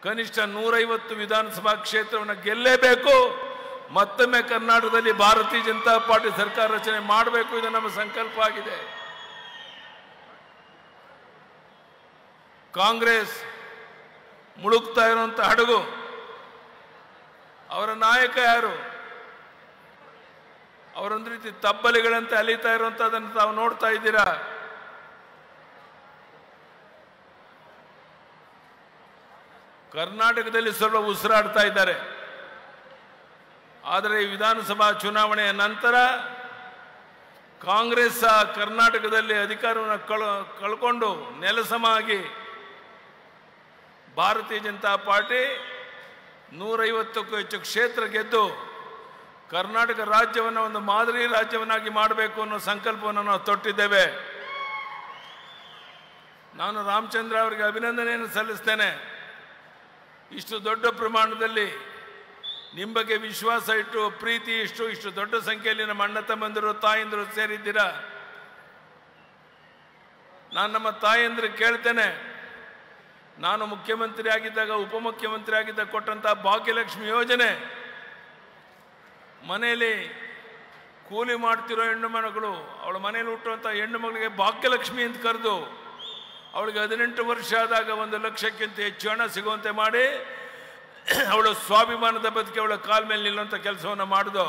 ಕನಿಷ್ಠ ನೂರೈವತ್ತು ವಿಧಾನಸಭಾ ಕ್ಷೇತ್ರವನ್ನು ಗೆಲ್ಲೇಬೇಕು ಮತ್ತೊಮ್ಮೆ ಕರ್ನಾಟಕದಲ್ಲಿ ಭಾರತೀಯ ಜನತಾ ಪಾರ್ಟಿ ಸರ್ಕಾರ ರಚನೆ ಮಾಡಬೇಕು ಇದು ನಮ್ಮ ಸಂಕಲ್ಪ ಆಗಿದೆ ಕಾಂಗ್ರೆಸ್ ಮುಳುಗ್ತಾ ಇರುವಂತ ಹಡಗು ಅವರ ನಾಯಕ ಯಾರು ಅವರೊಂದು ರೀತಿ ತಬ್ಬಲಿಗಳಂತೆ ಅಲಿತಾ ಇರುವಂತದನ್ನು ತಾವು ನೋಡ್ತಾ ಇದ್ದೀರಾ ಕರ್ನಾಟಕದಲ್ಲಿ ಸ್ವಲ್ಪ ಉಸಿರಾಡ್ತಾ ಇದ್ದಾರೆ ಆದರೆ ಈ ವಿಧಾನಸಭಾ ಚುನಾವಣೆಯ ನಂತರ ಕಾಂಗ್ರೆಸ್ ಆ ಕರ್ನಾಟಕದಲ್ಲಿ ಅಧಿಕಾರವನ್ನು ಕಳ ಕಳ್ಕೊಂಡು ನೆಲಸಮಾಗಿ ಭಾರತೀಯ ಜನತಾ ಪಾರ್ಟಿ ನೂರೈವತ್ತಕ್ಕೂ ಹೆಚ್ಚು ಕ್ಷೇತ್ರ ಗೆದ್ದು ಕರ್ನಾಟಕ ರಾಜ್ಯವನ್ನು ಒಂದು ಮಾದರಿ ರಾಜ್ಯವನ್ನಾಗಿ ಮಾಡಬೇಕು ಅನ್ನೋ ಸಂಕಲ್ಪವನ್ನು ನಾವು ತೊಟ್ಟಿದ್ದೇವೆ ನಾನು ರಾಮಚಂದ್ರ ಅವರಿಗೆ ಅಭಿನಂದನೆಯನ್ನು ಸಲ್ಲಿಸ್ತೇನೆ ಇಷ್ಟು ದೊಡ್ಡ ಪ್ರಮಾಣದಲ್ಲಿ ನಿಮ್ಮ ಬಗ್ಗೆ ವಿಶ್ವಾಸ ಇಟ್ಟು ಪ್ರೀತಿ ಇಷ್ಟು ಇಷ್ಟು ದೊಡ್ಡ ಸಂಖ್ಯೆಯಲ್ಲಿ ನಮ್ಮ ಅಣ್ಣ ತಮ್ಮಂದಿರು ತಾಯಂದಿರು ಸೇರಿದ್ದೀರಾ ನಾನು ನಮ್ಮ ತಾಯಂದಿರು ಕೇಳ್ತೇನೆ ನಾನು ಮುಖ್ಯಮಂತ್ರಿ ಆಗಿದ್ದಾಗ ಉಪಮುಖ್ಯಮಂತ್ರಿ ಆಗಿದ್ದಾಗ ಕೊಟ್ಟಂತ ಭಾಗ್ಯಲಕ್ಷ್ಮಿ ಯೋಜನೆ ಮನೆಯಲ್ಲಿ ಕೂಲಿ ಮಾಡ್ತಿರೋ ಹೆಣ್ಣು ಮಕ್ಕಳು ಅವಳ ಮನೆಯಲ್ಲಿ ಹುಟ್ಟುವಂಥ ಹೆಣ್ಣು ಮಗಳಿಗೆ ಭಾಗ್ಯಲಕ್ಷ್ಮಿ ಅಂತ ಕರೆದು ಅವಳಿಗೆ ಹದಿನೆಂಟು ವರ್ಷ ಆದಾಗ ಒಂದು ಲಕ್ಷಕ್ಕಿಂತ ಹೆಚ್ಚು ಹಣ ಸಿಗುವಂತೆ ಮಾಡಿ ಅವಳು ಸ್ವಾಭಿಮಾನದ ಬದುಕಿ ಅವಳ ಕಾಲ ಮೇಲೆ ನಿಲ್ಲುವಂಥ ಕೆಲಸವನ್ನು ಮಾಡಿದು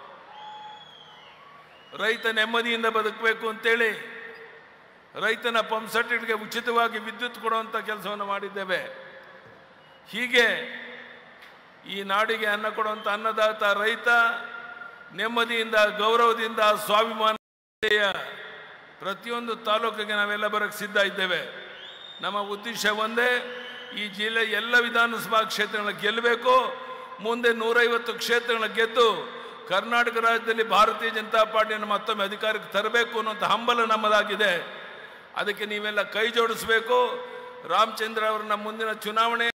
ರೈತ ನೆಮ್ಮದಿಯಿಂದ ಬದುಕಬೇಕು ಅಂತೇಳಿ ರೈತನ ಪಂಪ್ ಸೆಟ್ಗೆ ಉಚಿತವಾಗಿ ವಿದ್ಯುತ್ ಕೊಡುವಂಥ ಕೆಲಸವನ್ನು ಮಾಡಿದ್ದೇವೆ ಹೀಗೆ ಈ ನಾಡಿಗೆ ಅನ್ನ ಕೊಡುವಂಥ ಅನ್ನದಾತ ರೈತ ನೆಮ್ಮದಿಯಿಂದ ಗೌರವದಿಂದ ಸ್ವಾಭಿಮಾನ ಪ್ರತಿಯೊಂದು ತಾಲೂಕಿಗೆ ನಾವೆಲ್ಲ ಬರಕ್ಕೆ ಸಿದ್ಧ ಇದ್ದೇವೆ ನಮ್ಮ ಉದ್ದೇಶ ಒಂದೇ ಈ ಜಿಲ್ಲೆ ಎಲ್ಲ ವಿಧಾನಸಭಾ ಕ್ಷೇತ್ರಗಳನ್ನ ಗೆಲ್ಲಬೇಕು ಮುಂದೆ ನೂರೈವತ್ತು ಕ್ಷೇತ್ರಗಳನ್ನ ಗೆದ್ದು ಕರ್ನಾಟಕ ರಾಜ್ಯದಲ್ಲಿ ಭಾರತೀಯ ಜನತಾ ಪಾರ್ಟಿಯನ್ನು ಮತ್ತೊಮ್ಮೆ ಅಧಿಕಾರಕ್ಕೆ ತರಬೇಕು ಅನ್ನುವಂಥ ಹಂಬಲ ನಮ್ಮದಾಗಿದೆ ಅದಕ್ಕೆ ನೀವೆಲ್ಲ ಕೈ ಜೋಡಿಸಬೇಕು ರಾಮಚಂದ್ರ ಅವರನ್ನ ಮುಂದಿನ ಚುನಾವಣೆ